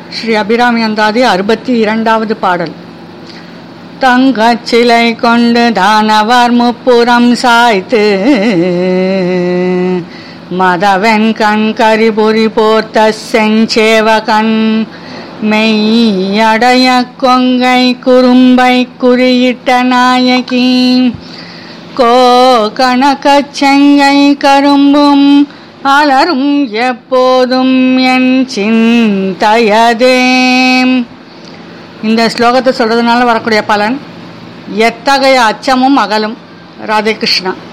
ஸ்ரீ அபிராமி அந்தாதி அறுபத்தி இரண்டாவது பாடல் தங்கச் சிலை கொண்டு தானவர் முப்புறம் சாய்த்து மதவன் கண் கரிபுரி போர்த்த செஞ்சேவகன் மெய்யடைய கொங்கை குறும்பை குறியிட்ட நாயகி கோ கணக்கச் செங்கை கரும்பும் அலரும் எப்போதும் என் சிந்தையதே இந்த ஸ்லோகத்தை சொல்றதுனால வரக்கூடிய பலன் எத்தகைய அச்சமும் அகலும் ராதே கிருஷ்ணா